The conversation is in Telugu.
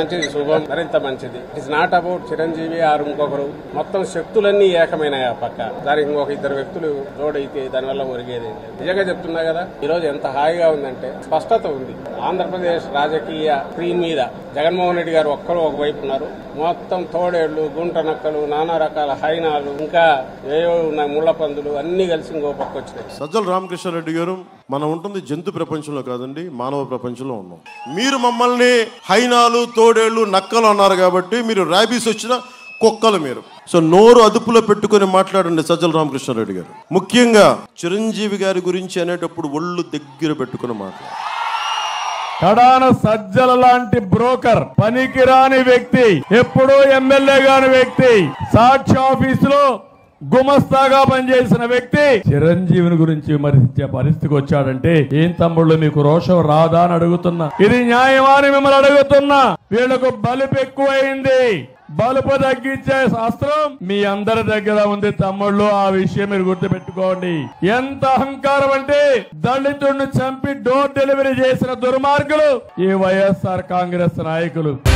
మంచిది శుభం మరింత మంచిది it is not about Chiranjeevi ఆరు ఇంకొకరు మొత్తం శక్తులన్నీ ఏకమైనాయి ఆ పక్క దానికి ఇంకొక ఇద్దరు వ్యక్తులు జోడైతే దానివల్ల ఒరిగేది ఏం లేదు. నిజంగా చెప్తున్నా కదా ఈ రోజు ఎంత హాయిగా ఉందంటే స్పష్టత ఉంది ఆంధ్రప్రదేశ్ రాజకీయ స్క్రీన్ మీద జగన్మోహన్ రెడ్డి గారు ఒక్కరు ఒకవైపు ఉన్నారు మొత్తం తోడేళ్లు గుంట నక్కలు నానా రకాల హైనాలు ఇంకా ఏవో ఉన్నాయి ముళ్ళ పందులు అన్ని కలిసి ఇంకో పక్క వచ్చినాయి సజ్జల రామకృష్ణారెడ్డి గారు మనం ఉంటుంది జంతు ప్రపంచంలో కాదండి మానవ ప్రపంచంలో ఉన్నాం మీరు మమ్మల్ని హైనాలు తోడేళ్లు నక్కలు అన్నారు కాబట్టి మీరు ర్యాబీస్ వచ్చిన కుక్కలు మీరు సో నోరు అదుపులో పెట్టుకొని మాట్లాడండి సజ్జల రామకృష్ణారెడ్డి గారు ముఖ్యంగా చిరంజీవి గారి గురించి అనేటప్పుడు ఒళ్ళు దగ్గర పెట్టుకుని మాట్లాడు కడాన సజ్జల లాంటి బ్రోకర్ పనికిరాని వ్యక్తి ఎప్పుడూ ఎమ్మెల్యే గాని వ్యక్తి సాక్షి ఆఫీసులో గుమస్తాగా పనిచేసిన వ్యక్తి చిరంజీవిని గురించి విమర్శించే పరిస్థితికి వచ్చాడంటే ఏం తమ్ముళ్ళు మీకు రోషం రాదా అని అడుగుతున్నా ఇది న్యాయమా అని మిమ్మల్ని అడుగుతున్నా వీళ్ళకు బలుపు ఎక్కువైంది బలుపు తగ్గించే శాస్త్రం మీ అందరి దగ్గర ఉంది తమ్ముళ్ళు ఆ విషయం మీరు గుర్తుపెట్టుకోండి ఎంత అహంకారం అంటే దళితుడిని చంపి డోర్ డెలివరీ చేసిన దుర్మార్గులు ఈ వైఎస్ఆర్ కాంగ్రెస్ నాయకులు